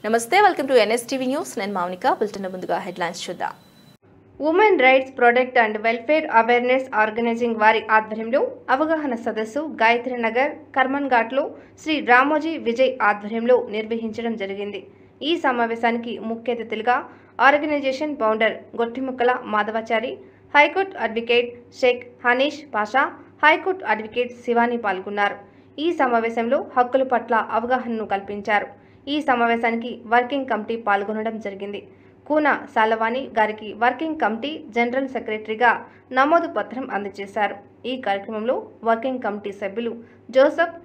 నమస్తే welcome to NSTV news నేను Mounika bulletin ముందుగా హెడ్లైన్స్ చూద్దాం women rights protect and welfare awareness organising వారి ఆధ్వర్యంలో అవగాహన సదస్సు గాయత్రి నగర్ కర్మన్ ఘాట్లో శ్రీ రామోజీ విజయ్ ఆధ్వర్యంలో నిర్వహించడం జరిగింది ఈ సమావేశానికి ముఖ్య అతిథులుగా organisation founder Gottimukkala Madhavachari high court advocate Sheikh Hanish Pasha high court advocate Shivani పాల్గొన్నారు ఈ సమావేశంలో హక్కుల పట్ల అవగాహనను కల్పించారు ఈ సమావేశానికి వర్కింగ్ కమిటీ పాల్గొనడం జరిగింది కూన సాలవాణి గారికి వర్కింగ్ కమిటీ జనరల్ సెక్రటరీగా నమోదు పత్రం అందజేశారు ఈ కార్యక్రమంలో వర్కింగ్ కమిటీ సభ్యులు Joseph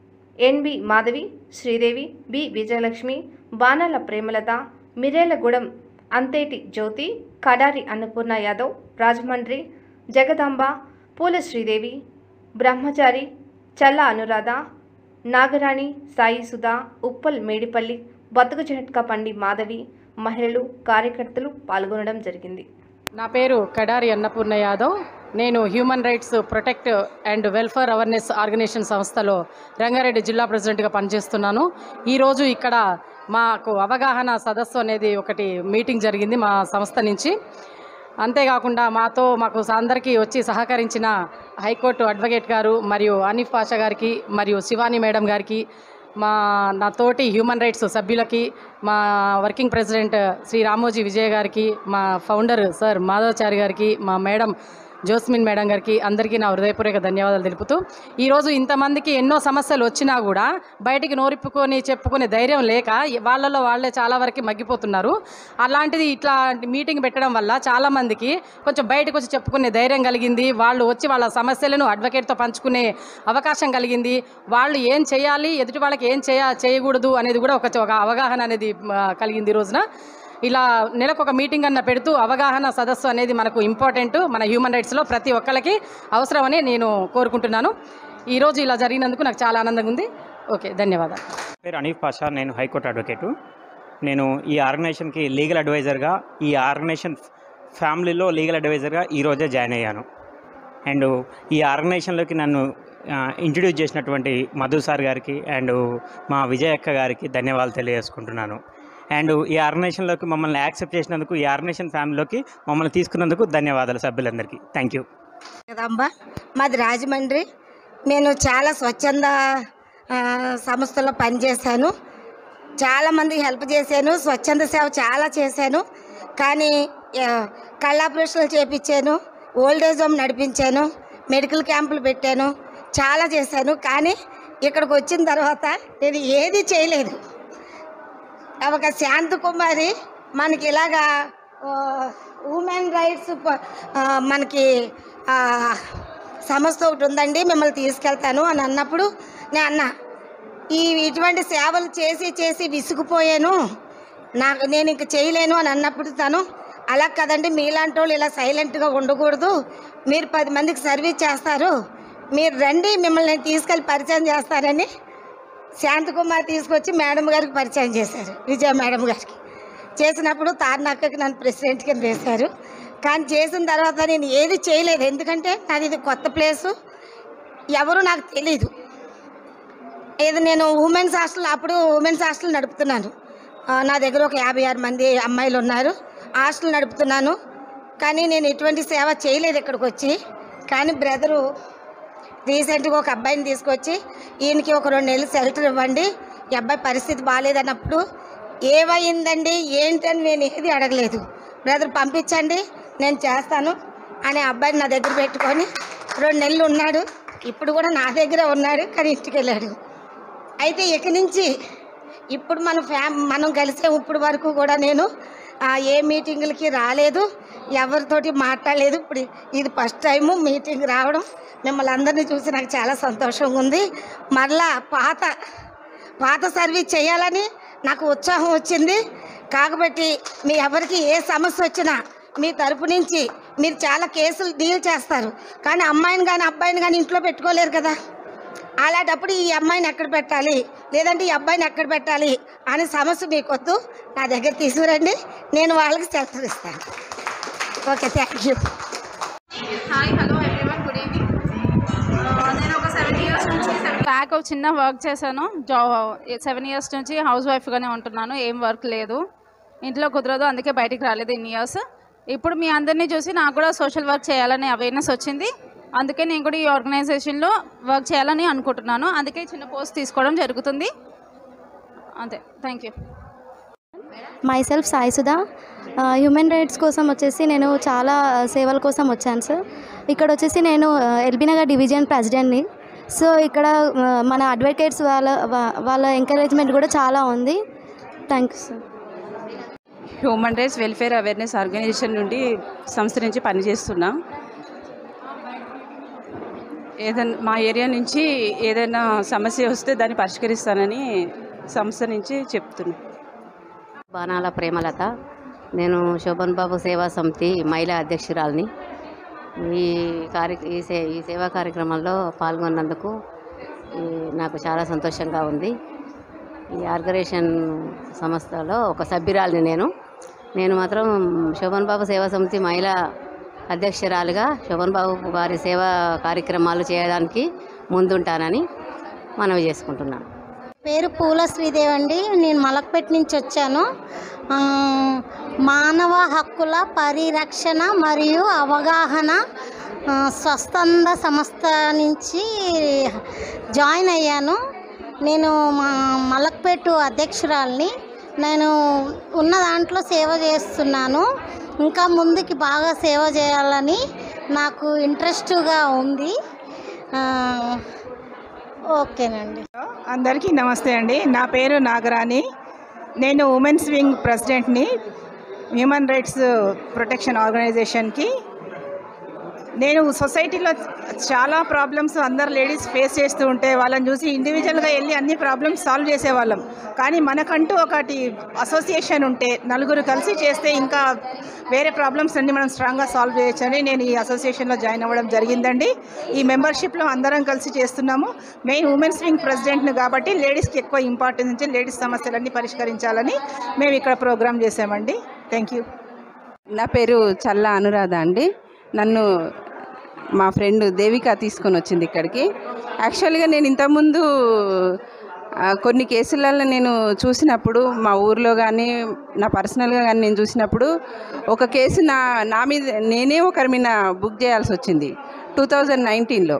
N B Madhavi Sridevi B Vijayalakshmi Banala Premalatha మిరేలగూడెం అంతేటి జ్యోతి కడారి అన్నపూర్ణ యాదవ్ రాజమండ్రి జగదాంబ పూల శ్రీదేవి బ్రహ్మచారి చల్ల అనురాధ నాగరాణి సాయి సుధా ఉప్పల్ మేడిపల్లి బతుకు పండి మాధవి మహిళలు కార్యకర్తలు పాల్గొనడం జరిగింది నా పేరు కడారి అన్నపూర్ణ యాదవ్ నేను human rights protect and welfare awareness organisation సంస్థలో రంగారెడ్డి జిల్లా ప్రెసిడెంట్గా పనిచేస్తున్నాను ఈరోజు ఇక్కడ మాకు అవగాహన సదస్సు అనేది ఒకటి మీటింగ్ జరిగింది మా సంస్థ నుంచి అంతేకాకుండా మాతో మాకు అందరికీ వచ్చి సహకరించిన హైకోర్టు అడ్వకేట్ గారు మరియు ఆనిఫ్ పాషా గారికి మరియు శివాని మేడం గారికి మా నా తోటి హ్యూమన్ రైట్స్ సభ్యులకి మా వర్కింగ్ ప్రెసిడెంట్ శ్రీ రామోజీ విజయ్ గారికి మా ఫౌండర్ సార్ మాధవచారి గారికి మా మేడం జోస్మిన్ మేడం గారికి అందరికీ నా హృదయపూర్వక ధన్యవాదాలు తెలుపుతూ ఈరోజు ఇంతమందికి ఎన్నో సమస్యలు వచ్చినా కూడా బయటికి నోరిప్పుకొని చెప్పుకునే ధైర్యం లేక వాళ్ళలో వాళ్ళే చాలా వరకు మగ్గిపోతున్నారు అలాంటిది ఇట్లా మీటింగ్ పెట్టడం వల్ల చాలామందికి కొంచెం బయటకు వచ్చి చెప్పుకునే ధైర్యం కలిగింది వాళ్ళు వచ్చి వాళ్ళ సమస్యలను అడ్వకేట్తో పంచుకునే అవకాశం కలిగింది వాళ్ళు ఏం చేయాలి ఎదుటి వాళ్ళకి ఏం చేయ చేయకూడదు అనేది కూడా ఒక ఒక అవగాహన అనేది ఆ, కలిగింది ఈ రోజున ఇలా నెలకు ఒక మీటింగ్ అన్న పెడుతూ అవగాహన సదస్సు అనేది మనకు ఇంపార్టెంట్ మన హ్యూమన్ రైట్స్లో ప్రతి ఒక్కరికి అవసరమని నేను కోరుకుంటున్నాను ఈరోజు ఇలా జరిగినందుకు నాకు చాలా ఆనందంగా ఉంది ఓకే ధన్యవాదాలు పేరు అనీఫ్ పాషా నేను హైకోర్టు అడ్వకేటు నేను ఈ ఆర్గనైజేషన్కి లీగల్ అడ్వైజర్గా ఈ ఆర్గనైజేషన్ ఫ్యామిలీలో లీగల్ అడ్వైజర్గా ఈరోజే జాయిన్ అయ్యాను అండ్ ఈ ఆర్గనైజేషన్లోకి నన్ను ఇంట్రడ్యూస్ చేసినటువంటి మధు సార్ గారికి అండ్ మా విజయ్ అక్క గారికి ధన్యవాదాలు తెలియజేసుకుంటున్నాను అండ్ ఈ ఆర్గనైజేషన్లోకి మమ్మల్ని యాక్సెప్ట్ చేసినందుకు ఈ ఆర్గనైజేషన్ ఫ్యామిలీలోకి మమ్మల్ని తీసుకున్నందుకు ధన్యవాదాలు సభ్యులందరికీ థ్యాంక్ యూ కదమ్మా మాది రాజమండ్రి నేను చాలా స్వచ్ఛంద ఆ, సంస్థలో పనిచేశాను చాలామందికి హెల్ప్ చేశాను స్వచ్ఛంద సేవ చాలా చేశాను కానీ ఆ, కళ్ళ ఆపరేషన్లు చేపించాను ఓల్డేజ్ హోమ్ నడిపించాను మెడికల్ క్యాంపులు పెట్టాను చాలా చేశాను కానీ ఇక్కడికి వచ్చిన తర్వాత నేను ఏది చేయలేదు ఒక శాంతకుమారి మనకి ఇలాగా ఉమెన్ రైట్స్ ప- ఆ, మనకి ఆ, సంస్థ ఒకటి ఉందండి మిమ్మల్ని తీసుకెళ్తాను అని అన్నప్పుడు నేను అన్నా ఈ ఇటువంటి సేవలు చేసి చేసి విసిగిపోయాను నాకు నేను ఇంక చేయలేను అని అన్నప్పుడు తను అలా కదండి మీలాంటి వాళ్ళు ఇలా సైలెంట్గా ఉండకూడదు మీరు పది మందికి సర్వీస్ చేస్తారు మీరు రండి మిమ్మల్ని నేను తీసుకెళ్ళి పరిచయం చేస్తారని శాంతకుమార్ తీసుకొచ్చి మేడం గారికి పరిచయం చేశారు విజయ మేడం గారికి చేసినప్పుడు తారనక్కకి నన్ను ప్రెసిడెంట్ కింద వేశారు కానీ చేసిన తర్వాత నేను ఏది చేయలేదు ఎందుకంటే నాది ఇది కొత్త ప్లేసు ఎవరు నాకు తెలీదు ఏది నేను ఉమెన్స్ హాస్టల్ అప్పుడు ఉమెన్స్ హాస్టల్ నడుపుతున్నాను ఆ, నా దగ్గర ఒక యాభై ఆరు మంది అమ్మాయిలు ఉన్నారు హాస్టల్ నడుపుతున్నాను కానీ నేను ఎటువంటి సేవ చేయలేదు ఇక్కడికి వచ్చి కానీ బ్రదరు రీసెంట్గా ఒక అబ్బాయిని తీసుకొచ్చి ఈయనకి ఒక రెండు నెలలు షెల్టర్ ఇవ్వండి ఈ అబ్బాయి పరిస్థితి బాగాలేదన్నప్పుడు ఏమైందండి ఏంటని నేను ఏది అడగలేదు బ్రదర్ పంపించండి నేను చేస్తాను అనే అబ్బాయిని నా దగ్గర పెట్టుకొని రెండు నెలలు ఉన్నాడు ఇప్పుడు కూడా నా దగ్గర ఉన్నాడు కానీ ఇంటికి వెళ్ళాడు అయితే ఇక నుంచి ఇప్పుడు మన ఫ్యామ్ మనం కలిసే ఇప్పుడు వరకు కూడా నేను ఆ, ఏ మీటింగులకి రాలేదు ఎవరితోటి మాట్లాడలేదు ఇప్పుడు ఇది ఫస్ట్ టైము మీటింగ్ రావడం మిమ్మల్ని అందరినీ చూసి నాకు చాలా సంతోషంగా ఉంది మరలా పాత పాత సర్వీస్ చేయాలని నాకు ఉత్సాహం వచ్చింది కాబట్టి మీ ఎవరికి ఏ సమస్య వచ్చినా మీ తరపు నుంచి మీరు చాలా కేసులు డీల్ చేస్తారు కానీ అమ్మాయిని కానీ అబ్బాయిని కానీ ఇంట్లో పెట్టుకోలేరు కదా అలాంటప్పుడు ఈ అమ్మాయిని ఎక్కడ పెట్టాలి లేదంటే ఈ అబ్బాయిని ఎక్కడ పెట్టాలి అనే సమస్య మీకు వద్దు నా దగ్గర తీసుకురండి నేను వాళ్ళకి సెలవు ఇస్తాను okay thank you hi hello everyone good evening నేను ఒక సెవెన్ ఇయర్స్ నుంచి సెవెన్ బ్యాక్ ఒక చిన్న వర్క్ చేశాను జాబ్ సెవెన్ ఇయర్స్ నుంచి హౌస్ వైఫ్గానే ఉంటున్నాను ఏం వర్క్ లేదు ఇంట్లో కుదరదు అందుకే బయటికి రాలేదు ఇన్ని ఇయర్స్ ఇప్పుడు మీ అందరినీ చూసి నాకు కూడా సోషల్ వర్క్ చేయాలనే అవేర్నెస్ వచ్చింది అందుకే నేను కూడా ఈ ఆర్గనైజేషన్లో వర్క్ చేయాలని అనుకుంటున్నాను అందుకే చిన్న పోస్ట్ తీసుకోవడం జరుగుతుంది అంతే thank you myself Saisudha human rights కోసం వచ్చేసి నేను చాలా సేవల కోసం వచ్చాను సార్ ఇక్కడ వచ్చేసి నేను ఎల్బీ నగర్ డివిజన్ ప్రెసిడెంట్ని సో ఇక్కడ ఆ, మన అడ్వకేట్స్ వాళ్ళ వా- వాళ్ళ ఎంకరేజ్మెంట్ కూడా చాలా ఉంది thank you sir human rights welfare awareness organisation నుండి సంస్థ నుంచి పనిచేస్తున్నా ఏదైనా మా ఏరియా నుంచి ఏదైనా సమస్య వస్తే దాన్ని పరిష్కరిస్తానని సంస్థ నుంచి చెప్తున్నా బాణాల ప్రేమలత నేను శోభన్ బాబు సేవా సమితి మహిళా అధ్యక్షురాలిని ఈ కార్య ఈ సే ఈ సేవా కార్యక్రమంలో పాల్గొన్నందుకు ఈ నాకు చాలా సంతోషంగా ఉంది ఈ ఆర్గనైజేషన్ సంస్థలో ఒక సభ్యురాలిని నేను నేను మాత్రం శోభన్ బాబు సేవా సమితి మహిళా అధ్యక్షురాలుగా శోభన్ బాబు గారి సేవా కార్యక్రమాలు చేయడానికి ముందుంటానని మనవి చేసుకుంటున్నాను పేరు పూల శ్రీదేవి అండి నేను మలక్పేట నుంచి వచ్చాను ఆ, మానవ హక్కుల పరిరక్షణ మరియు అవగాహన ఆ, స్వస్థంద సంస్థ నుంచి జాయిన్ అయ్యాను నేను మా మలక్పేట అధ్యక్షురాల్ని నేను ఉన్న దాంట్లో సేవ చేస్తున్నాను ఇంకా ముందుకి బాగా సేవ చేయాలని నాకు ఇంట్రెస్ట్గా ఉంది ఆ, ఓకేనండి అందరికీ నమస్తే అండి నా పేరు నాగరాణి నేను ఉమెన్స్ వింగ్ ప్రెసిడెంట్ని హ్యూమన్ రైట్స్ ప్రొటెక్షన్ ఆర్గనైజేషన్కి నేను సొసైటీలో చాలా ప్రాబ్లమ్స్ అందరు లేడీస్ ఫేస్ చేస్తూ ఉంటే వాళ్ళని చూసి ఇండివిజువల్గా వెళ్ళి అన్ని ప్రాబ్లమ్స్ సాల్వ్ చేసేవాళ్ళం కానీ మనకంటూ ఒకటి అసోసియేషన్ ఉంటే నలుగురు కలిసి చేస్తే ఇంకా వేరే ప్రాబ్లమ్స్ అన్ని మనం స్ట్రాంగ్గా సాల్వ్ చేయొచ్చని నేను ఈ అసోసియేషన్లో జాయిన్ అవ్వడం జరిగిందండి ఈ మెంబర్షిప్లో అందరం కలిసి చేస్తున్నాము మెయిన్ ఉమెన్స్ వింగ్ ప్రెసిడెంట్ని కాబట్టి లేడీస్కి ఎక్కువ ఇంపార్టెన్స్ ఇచ్చి లేడీస్ సమస్యలన్నీ పరిష్కరించాలని మేము ఇక్కడ ప్రోగ్రామ్ చేసామండి థ్యాంక్ యూ నా పేరు చల్లా అనురాధ అండి నన్ను మా ఫ్రెండ్ దేవిక తీసుకొని వచ్చింది ఇక్కడికి యాక్చువల్గా నేను ఇంతకుముందు ఆ, కొన్ని కేసులలో నేను చూసినప్పుడు మా ఊర్లో కానీ నా పర్సనల్గా కానీ నేను చూసినప్పుడు ఒక కేసు నా నా మీద నేనే ఒకరి మీద బుక్ చేయాల్సి వచ్చింది టూ థౌజండ్ నైన్టీన్లో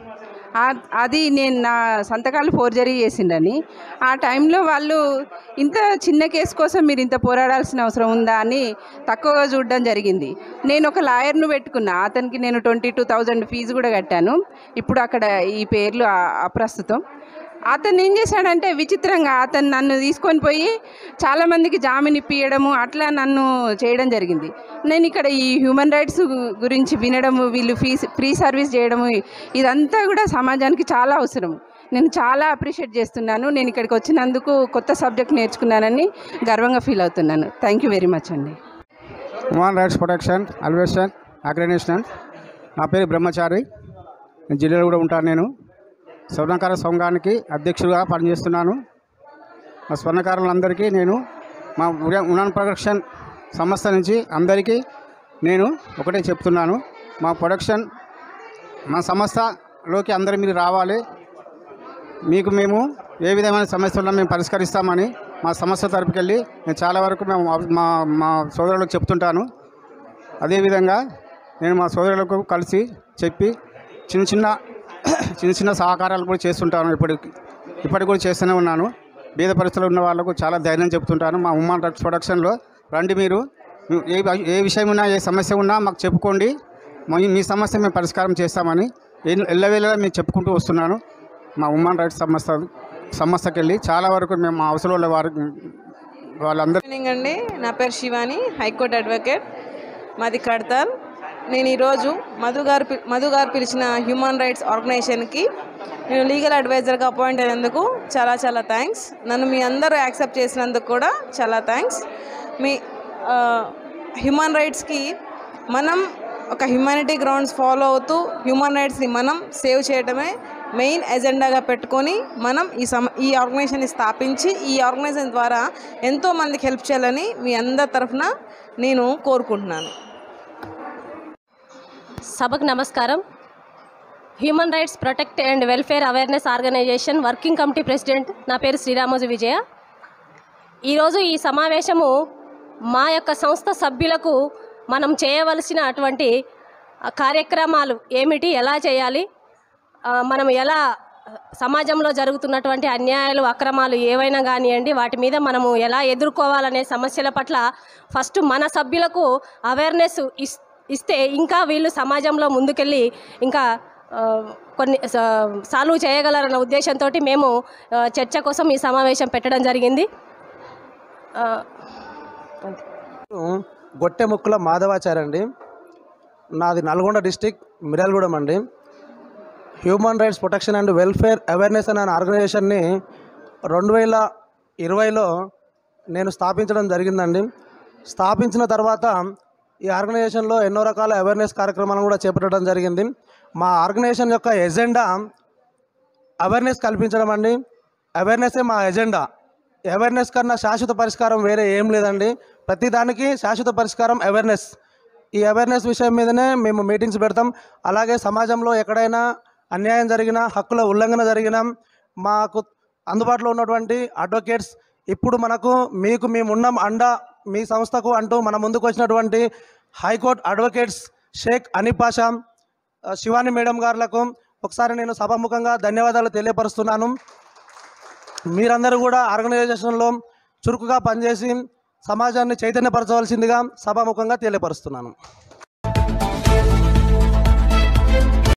ఆ- అది నేను నా సంతకాలు ఫోర్జరీ చేసిండని ఆ టైంలో వాళ్ళు ఇంత చిన్న కేసు కోసం మీరు ఇంత పోరాడాల్సిన అవసరం ఉందా అని తక్కువగా చూడడం జరిగింది నేను ఒక లాయర్ను పెట్టుకున్నా అతనికి నేను ట్వంటీ టూ థౌజండ్ ఫీజు కూడా కట్టాను ఇప్పుడు అక్కడ ఈ పేర్లు ఆ- అప్రస్తుతం అతను ఏం చేశాడంటే విచిత్రంగా అతను నన్ను తీసుకొని పోయి చాలామందికి జామీన్ ఇప్పియడము అట్లా నన్ను చేయడం జరిగింది నేను ఇక్కడ ఈ హ్యూమన్ రైట్స్ గు- గురించి వినడము వీళ్ళు ఫీ ఫ్రీ సర్వీస్ చేయడము ఇదంతా కూడా సమాజానికి చాలా అవసరం నేను చాలా అప్రిషియేట్ చేస్తున్నాను నేను ఇక్కడికి వచ్చినందుకు కొత్త సబ్జెక్ట్ నేర్చుకున్నానని గర్వంగా ఫీల్ అవుతున్నాను థ్యాంక్ యూ వెరీ మచ్ అండి హ్యూమన్ రైట్స్ ప్రొటెక్షన్ అల్వేషన్ ఆర్గనైజేషన్ నా పేరు బ్రహ్మచారి నేను జిల్లాలో కూడా ఉంటాను నేను స్వర్ణకార సంఘానికి అధ్యక్షుడిగా పనిచేస్తున్నాను మా స్వర్ణకారులందరికీ నేను మా ఉడాన్ ప్రొడక్షన్ సంస్థ నుంచి అందరికీ నేను ఒకటే చెప్తున్నాను మా ప్రొడక్షన్ మా సంస్థలోకి అందరూ మీరు రావాలి మీకు మేము ఏ విధమైన సమస్యలను మేము పరిష్కరిస్తామని మా సంస్థ తరపుకి వెళ్ళి నేను చాలా వరకు మేము మా మా సోదరులకు చెప్తుంటాను అదేవిధంగా నేను మా సోదరులకు కలిసి చెప్పి చిన్న చిన్న చిన్న చిన్న సహకారాలు కూడా చేస్తుంటాను ఇప్పటికి ఇప్పటికి కూడా చేస్తూనే ఉన్నాను బీద పరిస్థితుల్లో ఉన్న వాళ్ళకు చాలా ధైర్యం చెప్తుంటాను మా ఉమ్మన్ డ్రగ్స్ ప్రొడక్షన్లో రండి మీరు ఏ ఏ విషయం ఉన్నా ఏ సమస్య ఉన్నా మాకు చెప్పుకోండి మీ మీ సమస్య మేము పరిష్కారం చేస్తామని ఎల్ల- ఎల్లవేళలా మేము చెప్పుకుంటూ వస్తున్నాను మా ఉమ్మన్ రైట్స్ సంస్థ సంస్థకి వెళ్ళి చాలా వరకు మేము మా అవసరంలో వారు వాళ్ళందరూ మార్నింగ్ అండి నా పేరు శివాని హైకోర్టు అడ్వకేట్ మాది కడతాల్ నేను ఈరోజు మధు గారు పి- మధు గారు పిలిచిన హ్యూమన్ రైట్స్ ఆర్గనైజేషన్కి నేను లీగల్ అడ్వైజర్గా అపాయింట్ అయినందుకు చాలా చాలా థ్యాంక్స్ నన్ను మీ అందరూ యాక్సెప్ట్ చేసినందుకు కూడా చాలా థ్యాంక్స్ మీ హ్యూమన్ రైట్స్కి మనం ఒక హ్యుమానిటీ గ్రౌండ్స్ ఫాలో అవుతూ హ్యూమన్ రైట్స్ని మనం సేవ్ చేయడమే మెయిన్ ఎజెండాగా పెట్టుకొని మనం ఈ సమ ఈ ఆర్గనైజేషన్ని స్థాపించి ఈ ఆర్గనైజేషన్ ద్వారా ఎంతో మందికి హెల్ప్ చేయాలని మీ అందరి తరఫున నేను కోరుకుంటున్నాను సభకు నమస్కారం human rights protect and welfare awareness organisation working committee president నా పేరు శ్రీరామోజు విజయ ఈరోజు ఈ సమావేశము మా యొక్క సంస్థ సభ్యులకు మనం చేయవలసిన అటువంటి ఆ, కార్యక్రమాలు ఏమిటి ఎలా చేయాలి ఆ, మనం ఎలా సమాజంలో జరుగుతున్నటువంటి అన్యాయాలు అక్రమాలు ఏవైనా కానివ్వండి వాటి మీద మనము ఎలా ఎదుర్కోవాలనే సమస్యల పట్ల ఫస్ట్ మన సభ్యులకు అవేర్నెస్ ఇస్ ఇస్తే ఇంకా వీళ్ళు సమాజంలో ముందుకెళ్ళి ఇంకా ఆ, కొన్ని సాల్వ్ చేయగలరన్న ఉద్దేశంతో మేము ఆ, చర్చ కోసం ఈ సమావేశం పెట్టడం జరిగింది ఆ, గొట్టె ముక్కుల మాధవాచారి అండి నాది నల్గొండ డిస్టిక్ మిర్యాలగూడెం అండి human rights protection and welfare awareness అనే ఆర్గనైజేషన్ని రెండు వేల ఇరవైలో నేను స్థాపించడం జరిగిందండి స్థాపించిన తర్వాత ఈ ఆర్గనైజేషన్లో ఎన్నో రకాల అవేర్నెస్ కార్యక్రమాలను కూడా చేపట్టడం జరిగింది మా ఆర్గనైజేషన్ యొక్క ఎజెండా అవేర్నెస్ కల్పించడం అండి అవేర్నెస్సే మా ఎజెండా అవేర్నెస్ కన్నా శాశ్వత పరిష్కారం వేరే ఏం లేదండి ప్రతిదానికి శాశ్వత పరిష్కారం అవేర్నెస్ ఈ అవేర్నెస్ విషయం మీదనే మేము మీటింగ్స్ పెడతాం అలాగే సమాజంలో ఎక్కడైనా అన్యాయం జరిగినా హక్కుల ఉల్లంఘన జరిగినా మాకు అందుబాటులో ఉన్నటువంటి అడ్వకేట్స్ ఇప్పుడు మనకు మీకు మేము ఉన్నాం అండ మీ సంస్థకు అంటూ మన ముందుకు వచ్చినటువంటి హైకోర్టు అడ్వకేట్స్ షేక్ అనిపాషా ఆ, శివాని మేడం గారులకు ఒకసారి నేను సభాముఖంగా ధన్యవాదాలు తెలియపరుస్తున్నాను మీరందరూ కూడా ఆర్గనైజేషన్లో చురుకుగా పనిచేసి సమాజాన్ని చైతన్యపరచవలసిందిగా సభాముఖంగా తెలియపరుస్తున్నాను